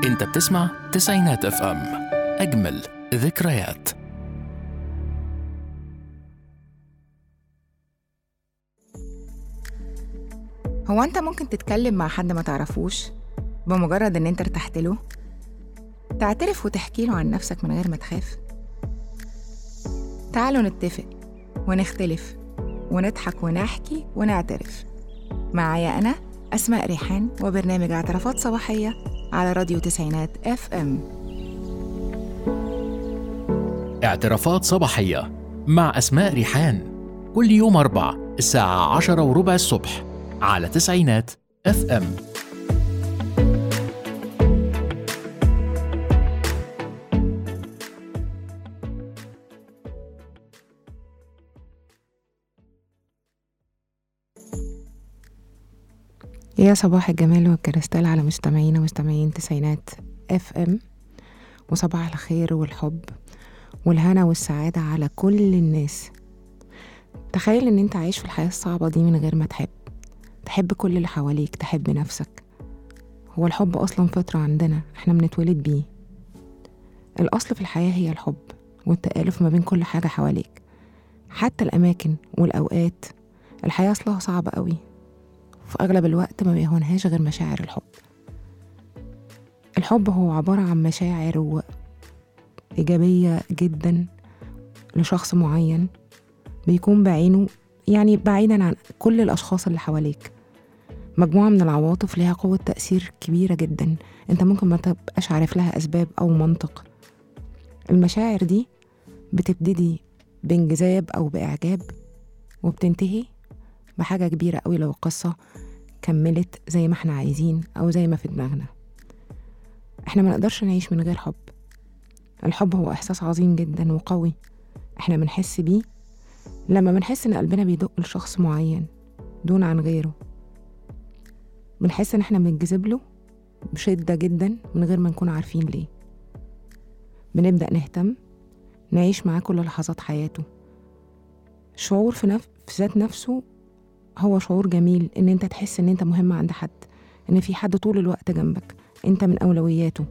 انت بتسمع تسعينات اف ام اجمل ذكريات هو انت ممكن تتكلم مع حد ما تعرفوش بمجرد ان انت ارتحت له تعترف وتحكي له عن نفسك من غير ما تخاف تعالوا نتفق ونختلف ونضحك ونحكي ونعترف معايا انا اسماء ريحان وبرنامج اعترافات صباحيه على راديو تسعينات اف ام اعترافات صباحية مع أسماء ريحان كل يوم أربع الساعة عشرة وربع الصبح على تسعينات اف ام يا صباح الجمال والكريستال على مستمعينا ومستمعين تسعينات اف ام وصباح الخير والحب والهنا والسعادة على كل الناس تخيل ان انت عايش في الحياة الصعبة دي من غير ما تحب تحب كل اللي حواليك تحب نفسك هو الحب اصلا فطرة عندنا احنا بنتولد بيه الاصل في الحياة هي الحب والتآلف ما بين كل حاجة حواليك حتى الاماكن والاوقات الحياة اصلها صعبة قوي في أغلب الوقت ما بيهونهاش غير مشاعر الحب الحب هو عبارة عن مشاعر و... إيجابية جدا لشخص معين بيكون بعينه يعني بعيدا عن كل الأشخاص اللي حواليك مجموعة من العواطف ليها قوة تأثير كبيرة جدا انت ممكن ما تبقاش عارف لها أسباب أو منطق المشاعر دي بتبتدي بانجذاب أو بإعجاب وبتنتهي بحاجة كبيرة قوي لو القصة كملت زي ما احنا عايزين أو زي ما في دماغنا احنا ما نقدرش نعيش من غير حب الحب هو إحساس عظيم جدا وقوي احنا بنحس بيه لما بنحس إن قلبنا بيدق لشخص معين دون عن غيره بنحس إن احنا بننجذب له بشدة جدا من غير ما نكون عارفين ليه بنبدأ نهتم نعيش معاه كل لحظات حياته شعور في, نف... في ذات نفسه هو شعور جميل ان انت تحس ان انت مهم عند حد ان في حد طول الوقت جنبك انت من اولوياته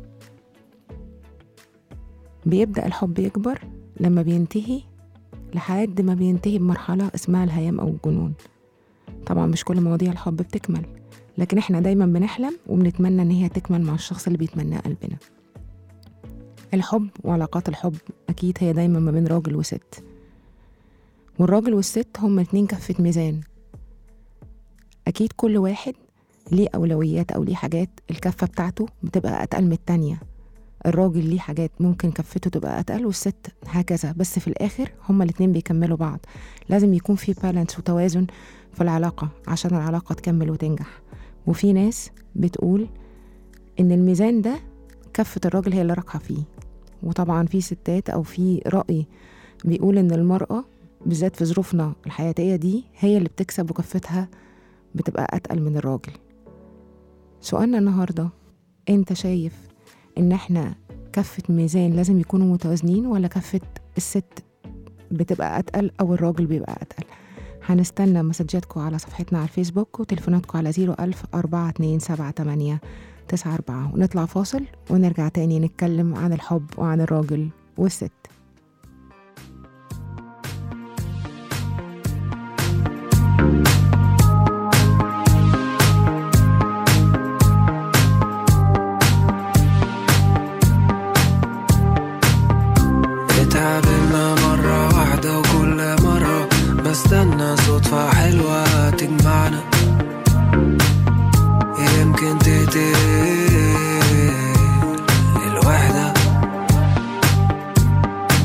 بيبدأ الحب يكبر لما بينتهي لحد ما بينتهي بمرحلة اسمها الهيام أو الجنون طبعا مش كل مواضيع الحب بتكمل لكن احنا دايما بنحلم وبنتمنى ان هي تكمل مع الشخص اللي بيتمناه قلبنا الحب وعلاقات الحب أكيد هي دايما ما بين راجل وست والراجل والست هما اتنين كفة ميزان أكيد كل واحد ليه أولويات أو ليه حاجات الكفة بتاعته بتبقى أتقل من التانية الراجل ليه حاجات ممكن كفته تبقى أتقل والست هكذا بس في الآخر هما الاتنين بيكملوا بعض لازم يكون في بالانس وتوازن في العلاقة عشان العلاقة تكمل وتنجح وفي ناس بتقول إن الميزان ده كفة الراجل هي اللي راكحة فيه وطبعا في ستات أو في رأي بيقول إن المرأة بالذات في ظروفنا الحياتية دي هي اللي بتكسب وكفتها بتبقى أتقل من الراجل سؤالنا النهاردة أنت شايف إن إحنا كفة ميزان لازم يكونوا متوازنين ولا كفة الست بتبقى أتقل أو الراجل بيبقى أتقل هنستنى مسجاتكم على صفحتنا على الفيسبوك وتليفوناتكم على 01000 4278 94 ونطلع فاصل ونرجع تاني نتكلم عن الحب وعن الراجل والست اتقابلنا مرة واحدة وكل مرة بستنى صدفة حلوة تجمعنا يمكن تقتل الوحدة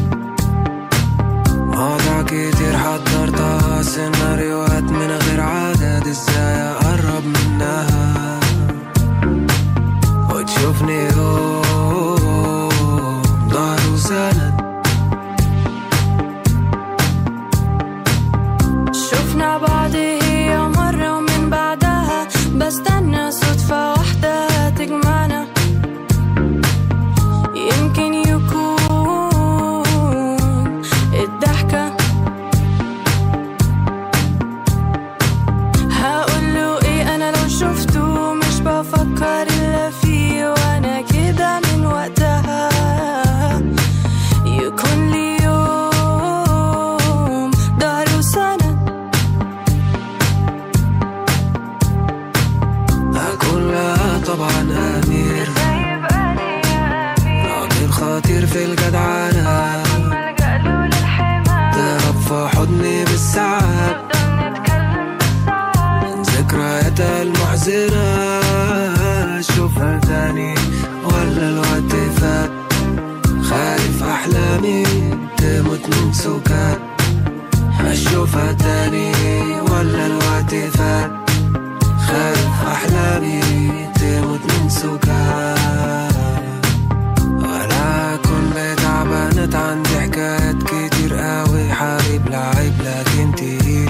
ذكرياتها المحزنة أشوفها تاني ولا الوقت فات خايف أحلامي تموت من سكات أشوفها تاني ولا الوقت فات خايف أحلامي تموت من سكات ولا كل تعبانة عندي حكايات كتير قوي حبيب لعيب لكن تقيل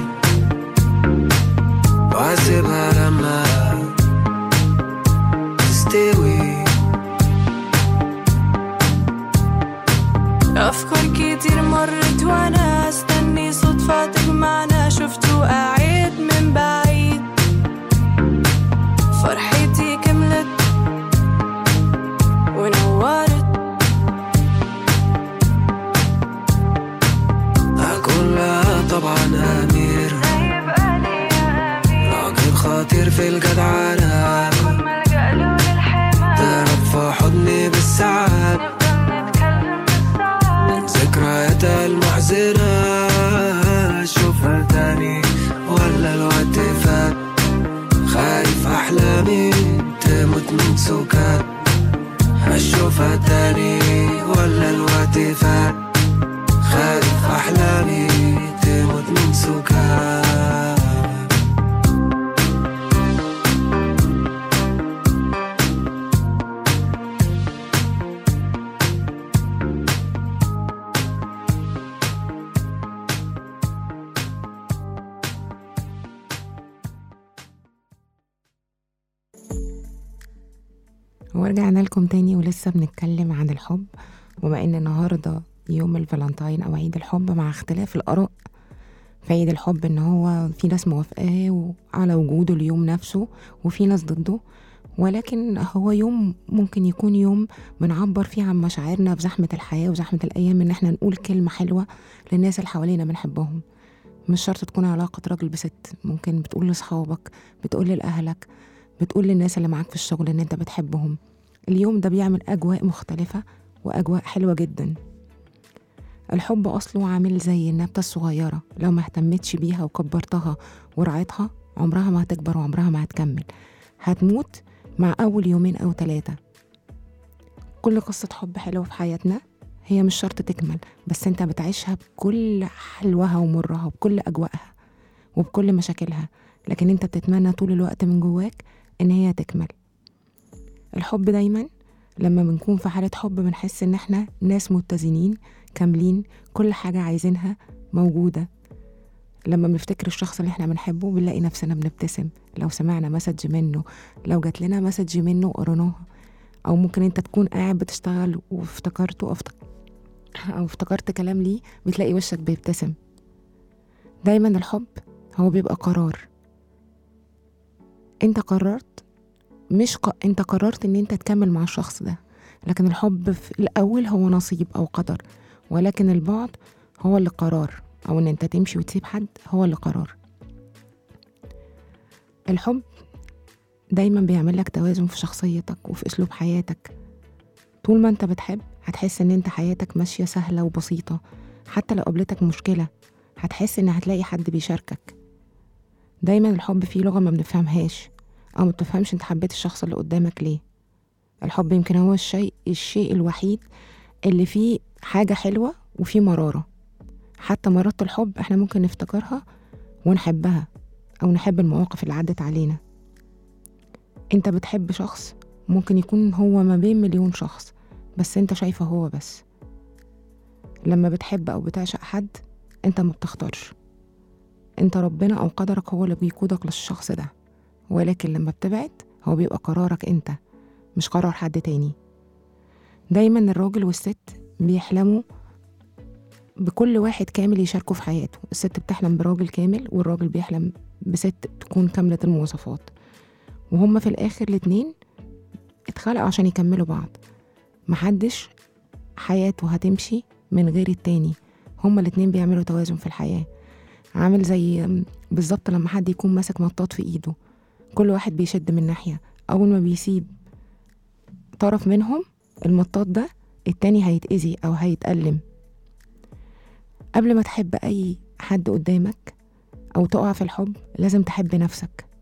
واسيبها لما تستوي أفكار كتير مرت وأنا أستني صدفة تجمعنا شفته قاعد من بعيد فرحتي كملت ونورت كلها طبعا أمير راجل خطير في الجدعنة ضرب في حضني بالساعات ذكرياتها المحزنة أشوفها تاني ولا الوقت فات خايف أحلامي تموت من سكات أشوفها تاني ولا الوقت فات خايف أحلامي تموت من سكات ورجعنا لكم تاني ولسه بنتكلم عن الحب وبما ان النهارده يوم الفالنتاين او عيد الحب مع اختلاف الاراء في عيد الحب ان هو في ناس موافقاه على وجوده اليوم نفسه وفي ناس ضده ولكن هو يوم ممكن يكون يوم بنعبر فيه عن مشاعرنا في زحمة الحياة وزحمة الأيام إن احنا نقول كلمة حلوة للناس اللي حوالينا بنحبهم مش شرط تكون علاقة راجل بست ممكن بتقول لأصحابك بتقول لأهلك بتقول للناس اللي معاك في الشغل إن أنت بتحبهم اليوم ده بيعمل أجواء مختلفة وأجواء حلوة جدا الحب أصله عامل زي النبتة الصغيرة لو ما اهتمتش بيها وكبرتها ورعيتها عمرها ما هتكبر وعمرها ما هتكمل هتموت مع أول يومين أو ثلاثة كل قصة حب حلوة في حياتنا هي مش شرط تكمل بس انت بتعيشها بكل حلوها ومرها وبكل أجواءها وبكل مشاكلها لكن انت بتتمنى طول الوقت من جواك ان هي تكمل الحب دايما لما بنكون في حالة حب بنحس ان احنا ناس متزنين كاملين كل حاجة عايزينها موجودة لما بنفتكر الشخص اللي احنا بنحبه بنلاقي نفسنا بنبتسم لو سمعنا مسج منه لو جات لنا مسج منه وقريناها او ممكن انت تكون قاعد بتشتغل وافتكرته أو افتك- او افتكرت كلام ليه بتلاقي وشك بيبتسم دايما الحب هو بيبقى قرار انت قررت مش ق... انت قررت ان انت تكمل مع الشخص ده لكن الحب في الاول هو نصيب او قدر ولكن البعد هو اللي قرار او ان انت تمشي وتسيب حد هو اللي قرار الحب دايما بيعمل لك توازن في شخصيتك وفي اسلوب حياتك طول ما انت بتحب هتحس ان انت حياتك ماشية سهلة وبسيطة حتى لو قابلتك مشكلة هتحس ان هتلاقي حد بيشاركك دايما الحب فيه لغة ما بنفهمهاش او ما بتفهمش انت حبيت الشخص اللي قدامك ليه الحب يمكن هو الشيء الشيء الوحيد اللي فيه حاجة حلوة وفيه مرارة حتى مرارة الحب احنا ممكن نفتكرها ونحبها أو نحب المواقف اللي عدت علينا انت بتحب شخص ممكن يكون هو ما بين مليون شخص بس انت شايفه هو بس لما بتحب أو بتعشق حد انت ما بتختارش انت ربنا أو قدرك هو اللي بيقودك للشخص ده ولكن لما بتبعد هو بيبقى قرارك انت مش قرار حد تاني دايما الراجل والست بيحلموا بكل واحد كامل يشاركه في حياته الست بتحلم براجل كامل والراجل بيحلم بست تكون كاملة المواصفات وهما في الآخر الاتنين اتخلقوا عشان يكملوا بعض محدش حياته هتمشي من غير التاني هما الاتنين بيعملوا توازن في الحياة عامل زي بالظبط لما حد يكون ماسك مطاط في ايده كل واحد بيشد من ناحية أول ما بيسيب طرف منهم المطاط ده التاني هيتأذي أو هيتألم قبل ما تحب أي حد قدامك أو تقع في الحب لازم تحب نفسك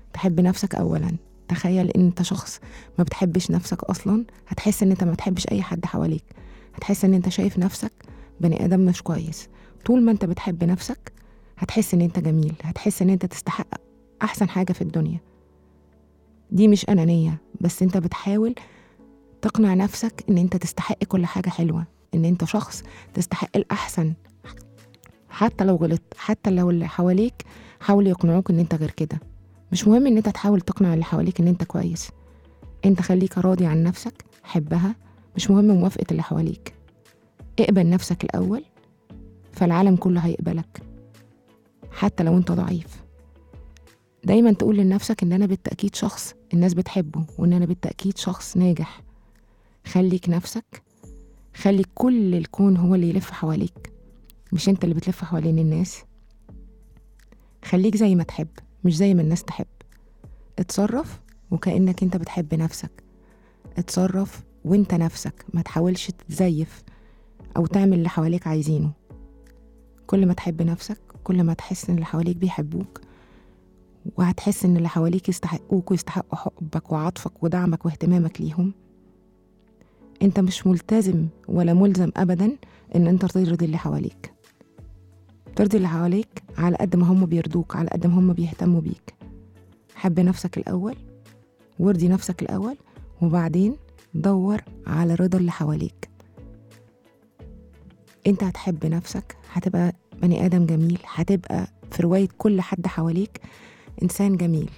تحب نفسك اولا تخيل ان انت شخص ما بتحبش نفسك اصلا هتحس ان انت ما بتحبش اي حد حواليك هتحس ان انت شايف نفسك بني ادم مش كويس طول ما انت بتحب نفسك هتحس ان انت جميل هتحس ان انت تستحق احسن حاجه في الدنيا دي مش انانيه بس انت بتحاول تقنع نفسك ان انت تستحق كل حاجه حلوه ان انت شخص تستحق الاحسن حتى لو غلطت حتى لو اللي حواليك حاولوا يقنعوك ان انت غير كده مش مهم ان انت تحاول تقنع اللي حواليك ان انت كويس انت خليك راضي عن نفسك حبها مش مهم موافقة اللي حواليك اقبل نفسك الأول فالعالم كله هيقبلك حتى لو انت ضعيف دايما تقول لنفسك ان انا بالتأكيد شخص الناس بتحبه وان انا بالتأكيد شخص ناجح خليك نفسك خلي كل الكون هو اللي يلف حواليك مش انت اللي بتلف حوالين الناس خليك زي ما تحب مش زي ما الناس تحب اتصرف وكأنك انت بتحب نفسك اتصرف وانت نفسك ما تحاولش تتزيف او تعمل اللي حواليك عايزينه كل ما تحب نفسك كل ما تحس ان اللي حواليك بيحبوك وهتحس ان اللي حواليك يستحقوك ويستحقوا حبك وعطفك ودعمك واهتمامك ليهم انت مش ملتزم ولا ملزم ابدا ان انت ترضي اللي حواليك ترضي اللي حواليك على قد ما هم بيرضوك على قد ما هم بيهتموا بيك حب نفسك الأول وارضي نفسك الأول وبعدين دور على رضا اللي حواليك انت هتحب نفسك هتبقى بني آدم جميل هتبقى في رواية كل حد حواليك إنسان جميل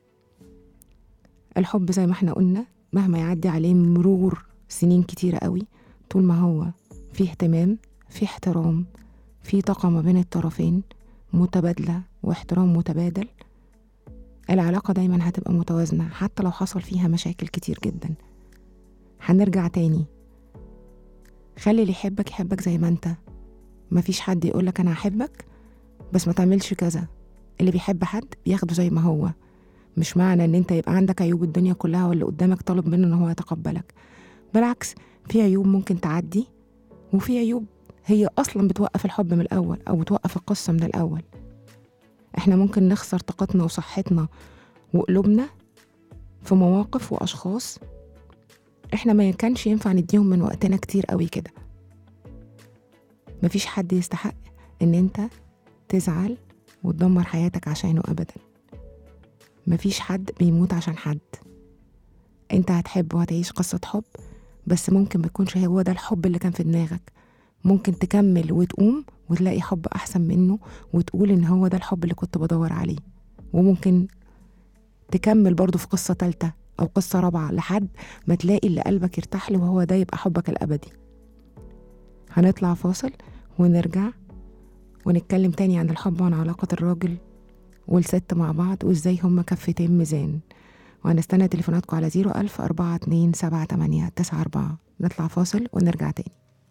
الحب زي ما احنا قلنا مهما يعدي عليه مرور سنين كتيرة قوي طول ما هو في اهتمام في احترام في طاقة ما بين الطرفين متبادلة واحترام متبادل العلاقة دايما هتبقى متوازنة حتى لو حصل فيها مشاكل كتير جدا هنرجع تاني خلي اللي يحبك يحبك زي ما انت مفيش حد يقولك انا هحبك بس ما تعملش كذا اللي بيحب حد بياخده زي ما هو مش معنى ان انت يبقى عندك عيوب الدنيا كلها واللي قدامك طالب منه ان هو يتقبلك بالعكس في عيوب ممكن تعدي وفي عيوب هي اصلا بتوقف الحب من الاول او بتوقف القصه من الاول احنا ممكن نخسر طاقتنا وصحتنا وقلوبنا في مواقف واشخاص احنا ما كانش ينفع نديهم من وقتنا كتير قوي كده مفيش حد يستحق ان انت تزعل وتدمر حياتك عشانه ابدا مفيش حد بيموت عشان حد انت هتحب وهتعيش قصة حب بس ممكن ما يكونش هو ده الحب اللي كان في دماغك ممكن تكمل وتقوم وتلاقي حب أحسن منه وتقول إن هو ده الحب اللي كنت بدور عليه وممكن تكمل برضه في قصة تالتة أو قصة رابعة لحد ما تلاقي اللي قلبك يرتاح له وهو ده يبقى حبك الأبدي هنطلع فاصل ونرجع ونتكلم تاني عن الحب وعن علاقة الراجل والست مع بعض وإزاي هما كفتين ميزان وهنستنى تليفوناتكم على زيرو ألف أربعة اتنين سبعة تمانية تسعة أربعة نطلع فاصل ونرجع تاني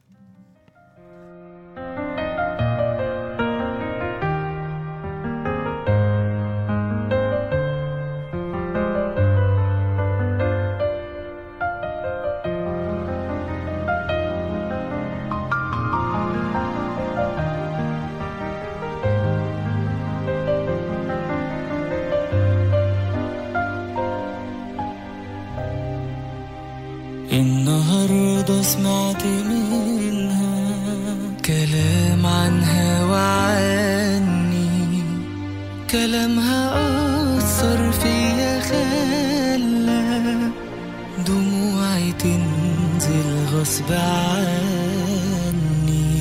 النهاردة سمعت منها كلام عنها وعني كلامها أثر فيا خلى دموعي تنزل غصب عني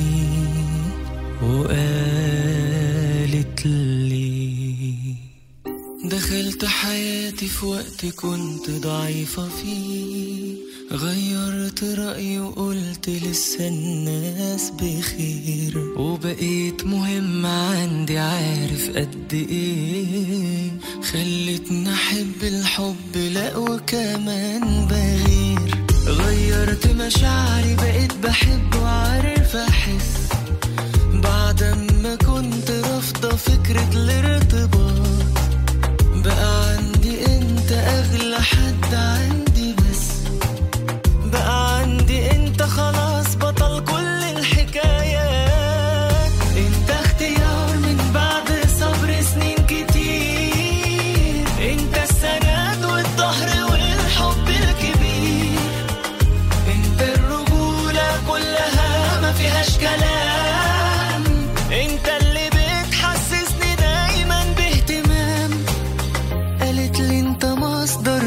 وقالت لي دخلت حياتي في وقت كنت ضعيفة فيه غيرت رأيي وقلت لسه الناس بخير وبقيت مهم عندي عارف قد ايه خلتني احب الحب لا وكمان بغير غيرت مشاعري بقيت بحب وعارف احس بعد ما كنت رافضة فكرة الارتباط بقى عندي انت اغلى حد عندي بس بقى عندي انت خلاص بطل كل الحكايات انت اختيار من بعد صبر سنين كتير انت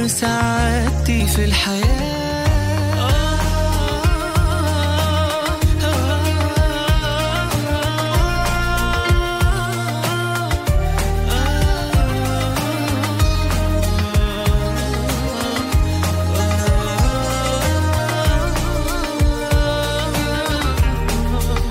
مصدر سعادتي في الحياة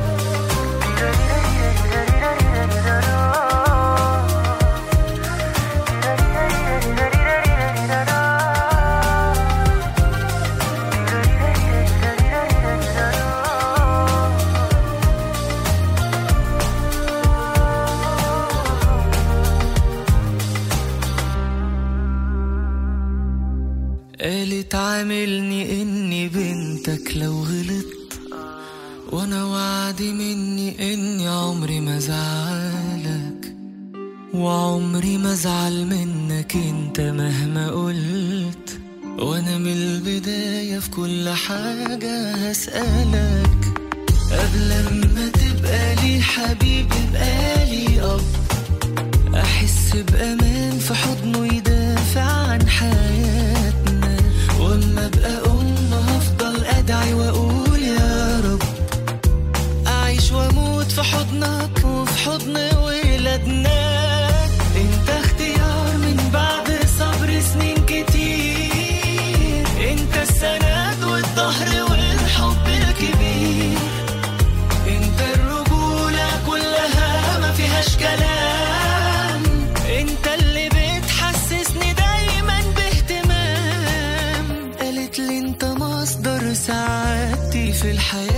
قالت عاملني اني بنتك لو غلطت وانا وعدي مني اني عمري ما زعلك وعمري ما ازعل منك انت مهما قلت وانا من البداية في كل حاجة هسألك قبل ما تبقى لي حبيب يبقى لي اب احس بامان في حضنه يدافع عن حياتنا واما ابقى ام هفضل ادعي واقول يا رب اعيش واموت في حضنك وفي حضن ولادنا انت اختيار من بعد صبر سنين كتير انت السند والظهر والحب الكبير انت الرجولة كلها ما فيهاش كلام انت اللي بتحسسني دايما باهتمام قالت لي انت مصدر سعادتي في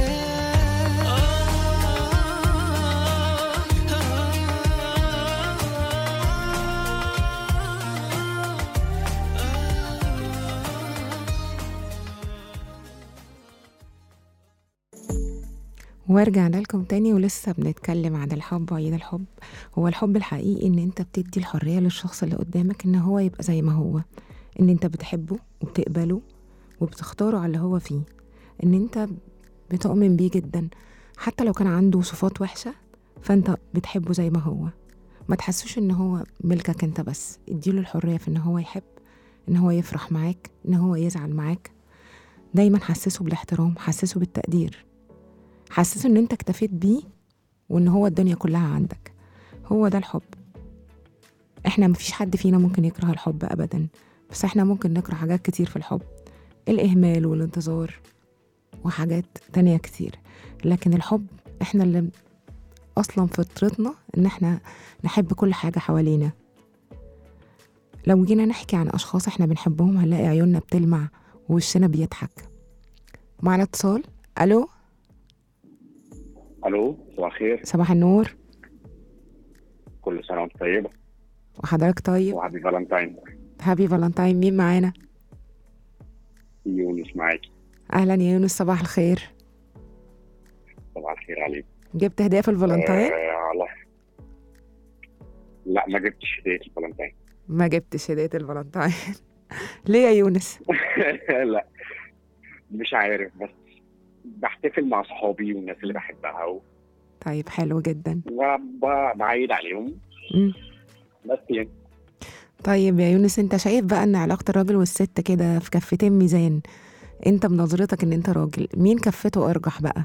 ورجعنا لكم تاني ولسه بنتكلم عن الحب وعيد الحب هو الحب الحقيقي ان انت بتدي الحرية للشخص اللي قدامك ان هو يبقى زي ما هو ان انت بتحبه وبتقبله وبتختاره على اللي هو فيه ان انت بتؤمن بيه جدا حتى لو كان عنده صفات وحشة فانت بتحبه زي ما هو ما تحسوش ان هو ملكك انت بس اديله الحرية في ان هو يحب ان هو يفرح معاك ان هو يزعل معاك دايما حسسه بالاحترام حسسه بالتقدير حسسه ان انت اكتفيت بيه وان هو الدنيا كلها عندك هو ده الحب احنا مفيش حد فينا ممكن يكره الحب ابدا بس احنا ممكن نكره حاجات كتير في الحب الاهمال والانتظار وحاجات تانية كتير لكن الحب احنا اللي اصلا فطرتنا ان احنا نحب كل حاجة حوالينا لو جينا نحكي عن اشخاص احنا بنحبهم هنلاقي عيوننا بتلمع ووشنا بيضحك معنا اتصال الو الو صباح الخير صباح النور كل سنه وانت طيبه وحضرتك طيب وهابي فالنتاين هابي فالنتاين مين معانا يونس معاكي اهلا يا يونس صباح الخير صباح الخير عليك جبت هديه في الفالنتاين آه على لا ما جبتش هديه الفالنتاين ما جبتش هديه الفالنتاين ليه يا يونس لا مش عارف بس بحتفل مع صحابي والناس اللي بحبها و- طيب حلو جدا وبعيد عليهم مم. بس يعني طيب يا يونس انت شايف بقى ان علاقه الراجل والست كده في كفتين ميزان انت بنظرتك ان انت راجل مين كفته ارجح بقى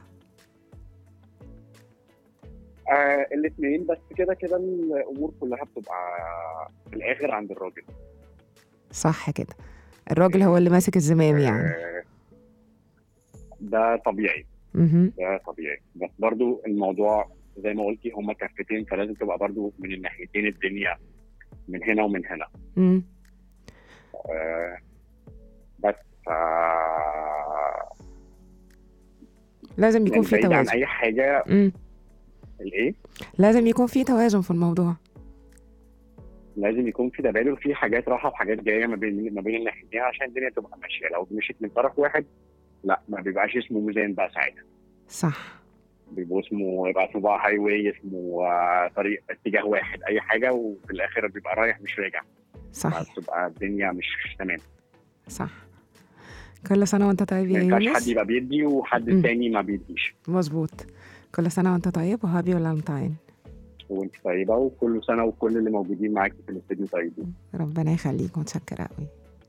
آه الاثنين بس كده كده الامور كلها بتبقى في الاخر عند الراجل صح كده الراجل هو اللي ماسك الزمام يعني آه ده طبيعي مهم. ده طبيعي بس برضو الموضوع زي ما قلتي هما كفتين فلازم تبقى برضو من الناحيتين الدنيا من هنا ومن هنا مم. آه بس ف لازم يكون يعني في بعيد عن توازن اي حاجه مم. الايه لازم يكون في توازن في الموضوع لازم يكون في تبادل في حاجات راحه وحاجات جايه ما بين ما بين الناحيتين عشان الدنيا تبقى ماشيه لو مشيت من طرف واحد لا ما بيبقاش اسمه ميزان بقى ساعتها صح بيبقى اسمه يبقى اسمه بقى هاي واي اسمه آه، طريق اتجاه واحد اي حاجه وفي الاخر بيبقى رايح مش راجع صحيح بتبقى الدنيا مش تمام صح كل سنه وانت طيب ما يا ينفعش حد يونس يبقى بيدي وحد مم. تاني ما بيديش مظبوط كل سنه وانت طيب وهابي فالنتاين وانت طيبه وكل سنه وكل اللي موجودين معاكي في الاستديو طيبين ربنا يخليك متشكرة قوي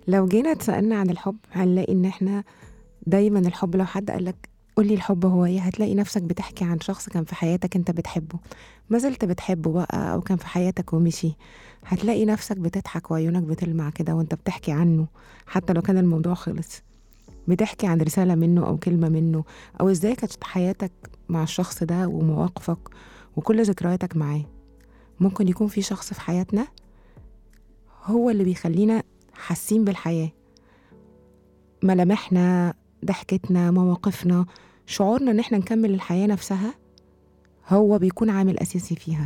لو جينا اتسألنا عن الحب هنلاقي ان احنا دايما الحب لو حد قالك قولي الحب هو ايه هتلاقي نفسك بتحكي عن شخص كان في حياتك انت بتحبه ما زلت بتحبه بقى او كان في حياتك ومشي هتلاقي نفسك بتضحك وعيونك بتلمع كده وانت بتحكي عنه حتى لو كان الموضوع خلص بتحكي عن رسالة منه أو كلمة منه أو إزاي كانت حياتك مع الشخص ده ومواقفك وكل ذكرياتك معاه ممكن يكون في شخص في حياتنا هو اللي بيخلينا حاسين بالحياة ملامحنا ضحكتنا مواقفنا شعورنا ان احنا نكمل الحياة نفسها هو بيكون عامل أساسي فيها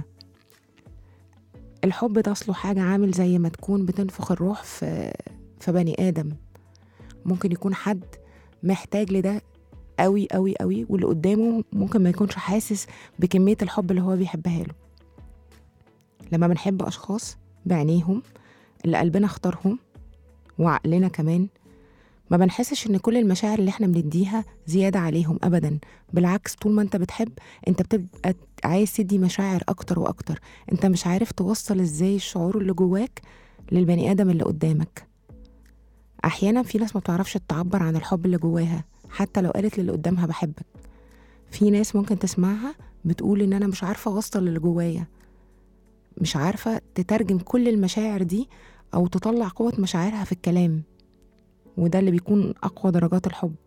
الحب ده أصله حاجة عامل زي ما تكون بتنفخ الروح في في بني آدم ممكن يكون حد محتاج لده قوي قوي قوي واللي قدامه ممكن ما يكونش حاسس بكمية الحب اللي هو بيحبها له لما بنحب أشخاص بعينيهم اللي قلبنا اختارهم وعقلنا كمان ما بنحسش ان كل المشاعر اللي احنا بنديها زيادة عليهم ابدا بالعكس طول ما انت بتحب انت بتبقى عايز تدي مشاعر اكتر واكتر انت مش عارف توصل ازاي الشعور اللي جواك للبني ادم اللي قدامك احيانا في ناس ما بتعرفش تعبر عن الحب اللي جواها حتى لو قالت للي قدامها بحبك في ناس ممكن تسمعها بتقول ان انا مش عارفة اوصل اللي جوايا مش عارفة تترجم كل المشاعر دي او تطلع قوة مشاعرها في الكلام وده اللي بيكون أقوى درجات الحب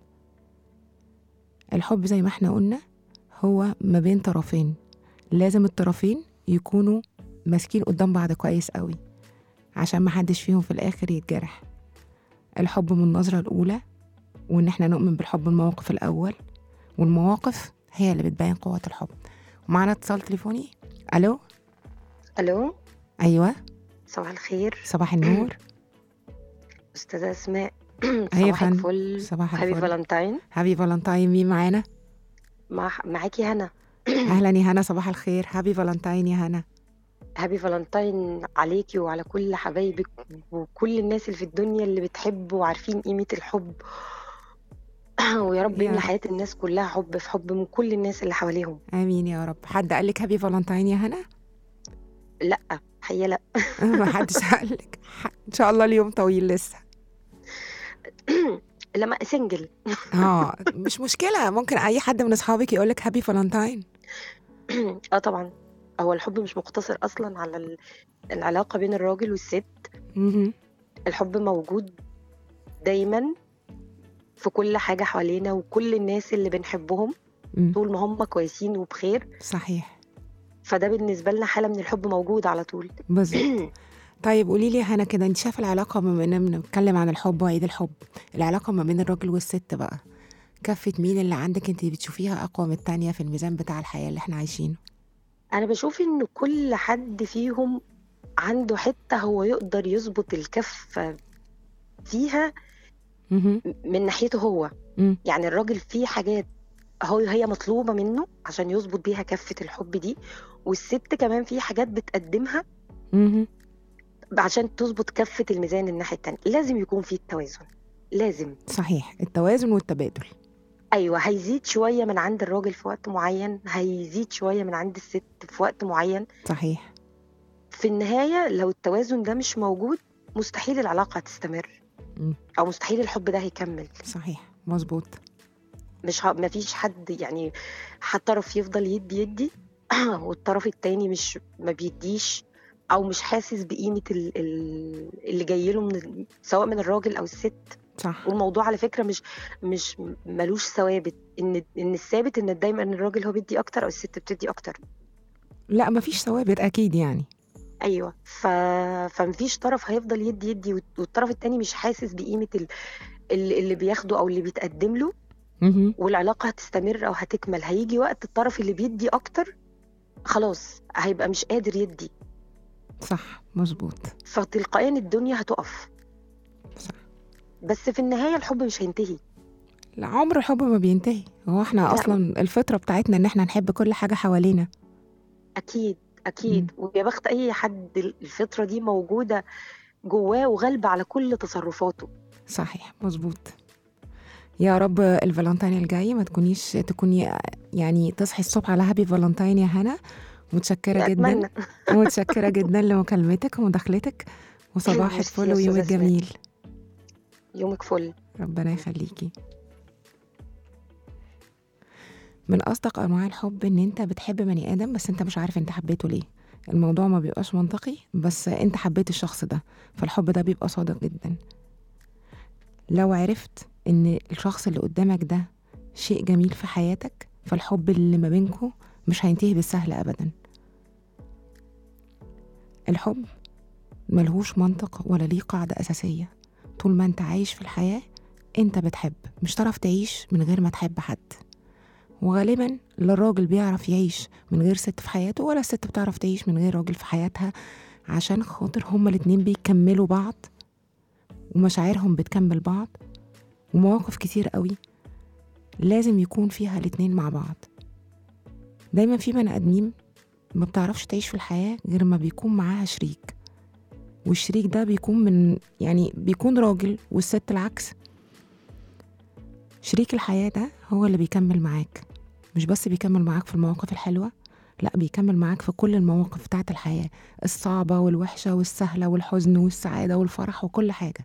الحب زي ما احنا قلنا هو ما بين طرفين لازم الطرفين يكونوا ماسكين قدام بعض كويس قوي عشان ما حدش فيهم في الآخر يتجرح الحب من النظرة الأولى وإن احنا نؤمن بالحب الموقف الأول والمواقف هي اللي بتبين قوة الحب ومعنا اتصال تليفوني ألو الو أيوة صباح الخير صباح النور استاذه اسماء يا صباحك فندم. فل صباح هابي الفل فالنتاين هابي فالنتاين مين معانا مع معاكي هنا اهلا يا هنا صباح الخير هابي فالنتاين يا هنا هابي فالنتاين عليكي وعلى كل حبايبك وكل الناس اللي في الدنيا اللي بتحب وعارفين قيمة الحب ويا رب يا يملى رب. حياة الناس كلها حب في حب من كل الناس اللي حواليهم امين يا رب حد قال لك هابي فالنتاين يا هنا لا حقيقة لا ما حدش قال لك ان شاء الله اليوم طويل لسه لما سنجل اه مش مشكله ممكن اي حد من اصحابك يقول لك هابي فالنتاين اه طبعا هو الحب مش مقتصر اصلا على ال- العلاقة بين الراجل والست مهم. الحب موجود دايما في كل حاجة حوالينا وكل الناس اللي بنحبهم مم. طول ما هم كويسين وبخير صحيح فده بالنسبة لنا حالة من الحب موجود على طول بالظبط طيب قولي لي يا هنا كده انت شايفه العلاقه بما اننا بنتكلم عن الحب وعيد الحب العلاقه ما بين الراجل والست بقى كفة مين اللي عندك انت بتشوفيها اقوى من التانية في الميزان بتاع الحياه اللي احنا عايشينه أنا بشوف إن كل حد فيهم عنده حتة هو يقدر يظبط الكفة فيها مهم. من ناحيته هو مم. يعني الراجل فيه حاجات هو هي مطلوبة منه عشان يظبط بيها كفة الحب دي والست كمان في حاجات بتقدمها مهم. عشان تظبط كفة الميزان الناحية التانية لازم يكون في التوازن لازم صحيح التوازن والتبادل ايوه هيزيد شويه من عند الراجل في وقت معين هيزيد شويه من عند الست في وقت معين صحيح في النهايه لو التوازن ده مش موجود مستحيل العلاقه هتستمر مم. او مستحيل الحب ده هيكمل صحيح مظبوط مش ه... مفيش حد يعني حد طرف يفضل يدي يدي والطرف التاني مش ما بيديش او مش حاسس بقيمه ال... ال... اللي جاي له من ال... سواء من الراجل او الست صح والموضوع على فكره مش مش ملوش ثوابت ان ان الثابت ان دايما الراجل هو بيدي اكتر او الست بتدي اكتر لا مفيش ثوابت اكيد يعني ايوه ف... فمفيش طرف هيفضل يدي يدي والت- والطرف التاني مش حاسس بقيمه ال... ال- اللي بياخده او اللي بيتقدم له مهم. والعلاقه هتستمر او هتكمل هيجي وقت الطرف اللي بيدي اكتر خلاص هيبقى مش قادر يدي صح مظبوط فتلقائيا الدنيا هتقف صح بس في النهايه الحب مش هينتهي لا عمر الحب ما بينتهي هو احنا لا. اصلا الفطره بتاعتنا ان احنا نحب كل حاجه حوالينا اكيد اكيد ويا بخت اي حد الفطره دي موجوده جواه وغالبه على كل تصرفاته صحيح مظبوط يا رب الفالنتين الجاي ما تكونيش تكوني يعني تصحي الصبح على هابي فالنتين يا هنا متشكرة جدا اتمنى متشكرة جدا لمكالمتك ومداخلتك وصباح ميرسي الفل يا ويومك أستاذة أسماء. جميل يومك فل ربنا يخليكي من أصدق أنواع الحب إن أنت بتحب بني آدم بس أنت مش عارف أنت حبيته ليه الموضوع ما بيبقاش منطقي بس أنت حبيت الشخص ده فالحب ده بيبقى صادق جدا لو عرفت إن الشخص اللي قدامك ده شيء جميل في حياتك فالحب اللي ما بينكو مش هينتهي بالسهل أبدا الحب ملهوش منطق ولا ليه قاعدة أساسية طول ما أنت عايش في الحياة أنت بتحب مش هتعرف تعيش من غير ما تحب حد وغالبا لا الراجل بيعرف يعيش من غير ست في حياته ولا الست بتعرف تعيش من غير راجل في حياتها عشان خاطر هما الاتنين بيكملوا بعض ومشاعرهم بتكمل بعض ومواقف كتير قوي لازم يكون فيها الاتنين مع بعض دايما في بني ادمين ما بتعرفش تعيش في الحياة غير ما بيكون معاها شريك والشريك ده بيكون من يعني بيكون راجل والست العكس شريك الحياة ده هو اللي بيكمل معاك مش بس بيكمل معاك في المواقف الحلوة لا بيكمل معاك في كل المواقف بتاعت الحياة الصعبة والوحشة والسهلة والحزن والسعادة والفرح وكل حاجة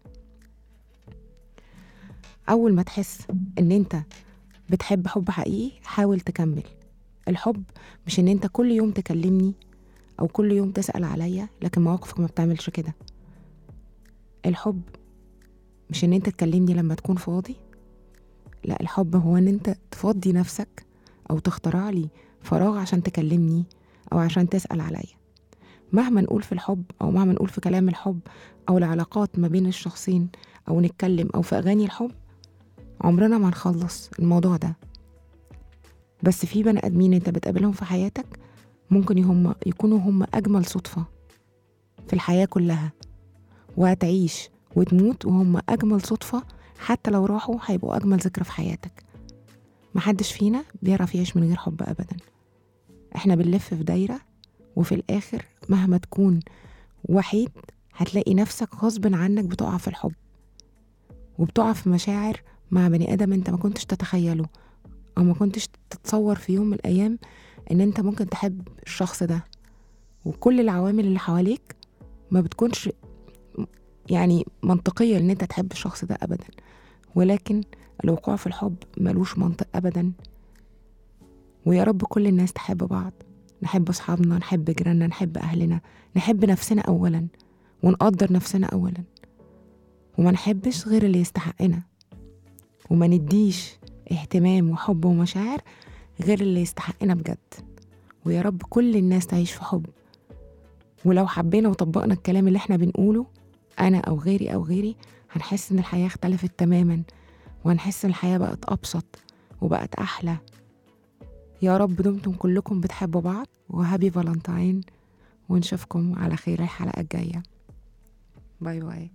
أول ما تحس إن أنت بتحب حب حقيقي حاول تكمل الحب مش إن أنت كل يوم تكلمني أو كل يوم تسأل عليا لكن مواقفك ما بتعملش كده الحب مش إن أنت تكلمني لما تكون فاضي لا الحب هو ان انت تفضي نفسك او تخترع لي فراغ عشان تكلمني او عشان تسأل عليا مهما نقول في الحب او مهما نقول في كلام الحب او العلاقات ما بين الشخصين او نتكلم او في اغاني الحب عمرنا ما نخلص الموضوع ده بس في بني ادمين انت بتقابلهم في حياتك ممكن هم يكونوا هم اجمل صدفة في الحياة كلها وهتعيش وتموت وهم اجمل صدفة حتى لو راحوا هيبقوا أجمل ذكرى في حياتك محدش فينا بيعرف يعيش من غير حب أبدا احنا بنلف في دايرة وفي الآخر مهما تكون وحيد هتلاقي نفسك غصب عنك بتقع في الحب وبتقع في مشاعر مع بني آدم انت ما كنتش تتخيله أو ما كنتش تتصور في يوم من الأيام إن انت ممكن تحب الشخص ده وكل العوامل اللي حواليك ما بتكونش يعني منطقية إن أنت تحب الشخص ده أبدا ولكن الوقوع في الحب ملوش منطق أبدا ويا رب كل الناس تحب بعض نحب أصحابنا نحب جيراننا نحب أهلنا نحب نفسنا أولا ونقدر نفسنا أولا وما نحبش غير اللي يستحقنا وما نديش اهتمام وحب ومشاعر غير اللي يستحقنا بجد ويا رب كل الناس تعيش في حب ولو حبينا وطبقنا الكلام اللي احنا بنقوله أنا أو غيري أو غيري هنحس إن الحياة اختلفت تماما وهنحس إن الحياة بقت أبسط وبقت أحلى يا رب دمتم كلكم بتحبوا بعض وهابي فالنتاين ونشوفكم على خير الحلقة الجاية باي باي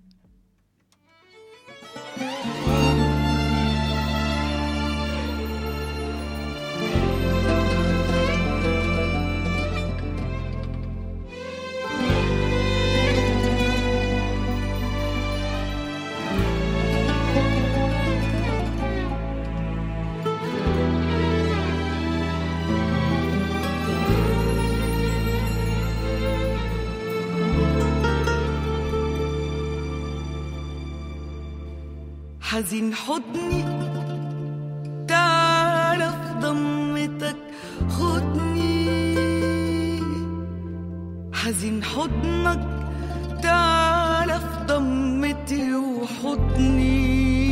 حزين حضني تعالى في ضمتك خدني حزين حضنك تعالى في ضمتي وحضني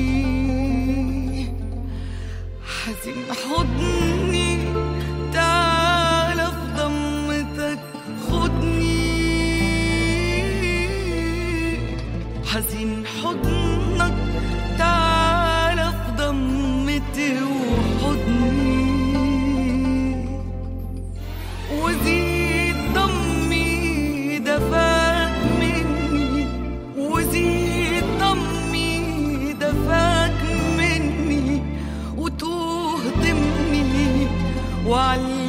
حزين حضني تعالى في ضمتك خدني حزين حضنك تعالى في ضمتي وحضني وزيد ضمي دفاك مني وزيد ضمي دفاك مني وتوه ضمني وعلي